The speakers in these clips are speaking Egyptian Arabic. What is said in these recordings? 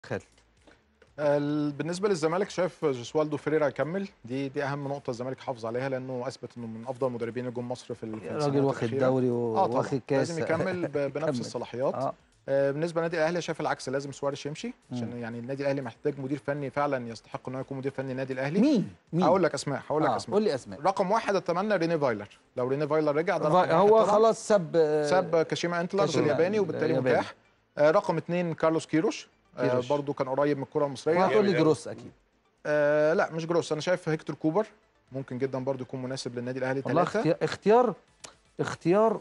خالد ال- بالنسبه للزمالك شايف جوسوالدو فيريرا يكمل دي دي اهم نقطه الزمالك حافظ عليها لانه اثبت انه من افضل المدربين اللي جم مصر في ال- في السنوات راجل واخد الأخيرة. دوري اه طبعا واخد كاس لازم يكمل ب- بنفس يكمل. الصلاحيات اه آه، بالنسبه للنادي الاهلي شايف العكس لازم سواريش يمشي عشان مم. يعني النادي الاهلي محتاج مدير فني فعلا يستحق انه يكون مدير فني النادي الاهلي مين مين هقول لك اسماء هقول لك آه، اسماء قول لي اسماء رقم واحد اتمنى ريني فايلر لو ريني فايلر رجع ده رقم واحد هو طبعاً. خلاص ساب آه، ساب كاشيما انتلرز كاشيما الياباني وبالتالي الياباني. متاح آه، رقم اثنين كارلوس كيروش آه، كيروش. برضو كان قريب من الكره المصريه وهتقول لي جامد جروس اكيد آه لا مش جروس انا شايف هيكتور كوبر ممكن جدا برضو يكون مناسب للنادي الاهلي والله ثلاثه اختيار اختيار اختيار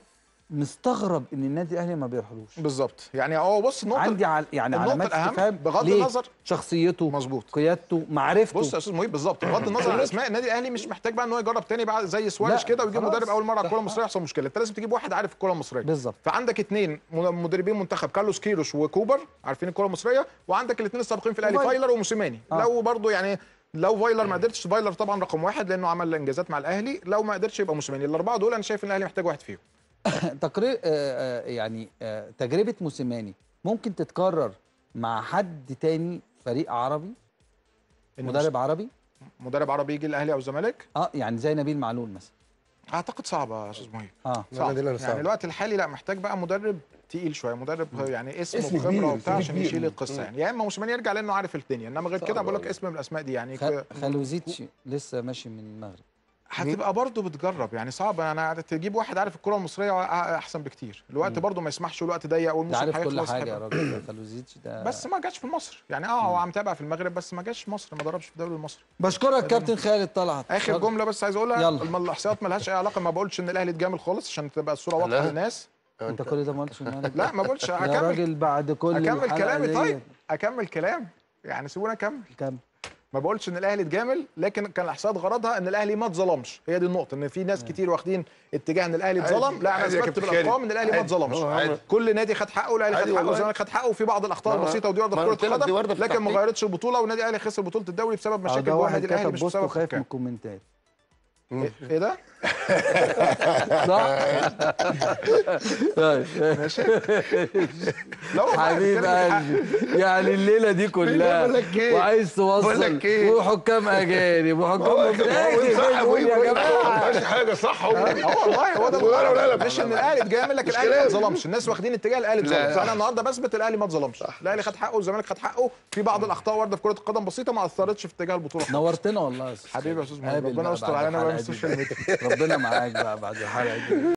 مستغرب ان النادي الاهلي ما بيروحلوش بالظبط يعني هو بص النقطه عندي عل... يعني النقطة علامات الأهم استفهام بغض ليه؟ النظر شخصيته مظبوط قيادته معرفته بص يا استاذ مهيب بالظبط بغض النظر عن اسماء النادي الاهلي مش محتاج بقى ان هو يجرب تاني بقى زي سواريش لا، كده ويجيب خلاص. مدرب اول مره على الكره ده- المصريه يحصل مشكله انت لازم تجيب واحد عارف الكره المصريه بالظبط فعندك اثنين مدربين منتخب كارلوس كيروش وكوبر عارفين الكره المصريه وعندك الاثنين السابقين في الاهلي وفايلر. فايلر وموسيماني آه. لو برضو يعني لو فايلر ما قدرتش فايلر طبعا رقم واحد لانه عمل انجازات مع الاهلي لو ما قدرش يبقى موسيماني الاربعه دول انا شايف ان الاهلي محتاج واحد فيهم تقرير آه، آه، يعني آه، تجربه موسيماني ممكن تتكرر مع حد تاني فريق عربي إن مدرب عربي مدرب عربي يجي الاهلي او الزمالك اه يعني زي نبيل معلول مثلا اعتقد صعبه يا استاذ مهيب اه لا، صعب دي اللي يعني صعب. الوقت الحالي لا محتاج بقى مدرب تقيل شويه مدرب يعني اسم اسم وخبره كبير، وبتاع اسم عشان كبير. يشيل القصه يعني يا اما موسيماني يرجع لانه عارف الدنيا انما غير كده صعب بقول لك أوي. اسم من الاسماء دي يعني خ... ك- خلوزيتش لسه ماشي من المغرب هتبقى برضه بتجرب يعني صعب انا تجيب واحد عارف الكره المصريه احسن بكتير الوقت برضه ما يسمحش والوقت ضيق ده والموسم عارف كل هيخلص حاجه يا هيبقى- راجل خلوزيتش ده بس ما جاش في مصر يعني اه هو متابع في المغرب بس ما جاش مصر ما دربش في الدوري المصري بشكرك كابتن خالد طلعت اخر اتفضل. جمله بس عايز اقولها يلا. الم- الاحصائيات مالهاش اي علاقه ما بقولش ان الاهلي اتجامل خالص عشان تبقى الصوره واضحه لا. للناس انت كل ده ما قلتش إن أنا- لا ما بقولش يا هكمل راجل بعد كل اكمل الحلقة كلامي دي. طيب اكمل كلام يعني سيبوني اكمل كمل ما بقولش ان الاهلي اتجامل لكن كان الاحصائيات غرضها ان الاهلي ما اتظلمش هي دي النقطه ان في ناس كتير واخدين اتجاه ان الاهلي عادي. اتظلم لا انا عادي يا اثبتت كابتن بالارقام خالد. ان الاهلي ما عادي. اتظلمش هو عادي. كل نادي خد حقه الاهلي خد عادي حقه والله. والزمالك خد حقه وفي بعض الاخطاء ما- البسيطه ودي ورده ما في قلت كره لك دي وردة القدم في لكن ما التحقيق. غيرتش البطوله والنادي الاهلي خسر بطوله الدوري بسبب أهو مشاكل ده جوه واحد النادي الاهلي كتب مش بوست بسبب وخايف من الحكام الكومنتات ايه إيه ده؟ صح؟ طيب ماشي لو والله حبيب بتكلم بالحق. قلبي يعني الليله دي كلها بقول لك إيه؟ وعايز توصل بقول لك إيه؟ وحكام اجانب وحكام هو مبتدئ صح يقول يا جماعه مش حاجه صح هو اه والله هو ده ولا- ولا- لا. مش ان الاهلي اتجامل لكن مش الاهلي ما كلام. اتظلمش الناس واخدين اتجاه الاهلي اتظلم لا. فانا النهارده بثبت الاهلي ما اتظلمش الاهلي خد حقه والزمالك خد حقه في بعض الاخطاء وارده في كره القدم بسيطه ما اثرتش في اتجاه البطوله نورتنا والله يا أستاذ حبيبي يا خالد. استاذ محمد قابل ربنا بقى يستر بعد علينا بقى من الحلقة دي. السوشيال ميديا ربنا معاك بقى بعد الحلقه دي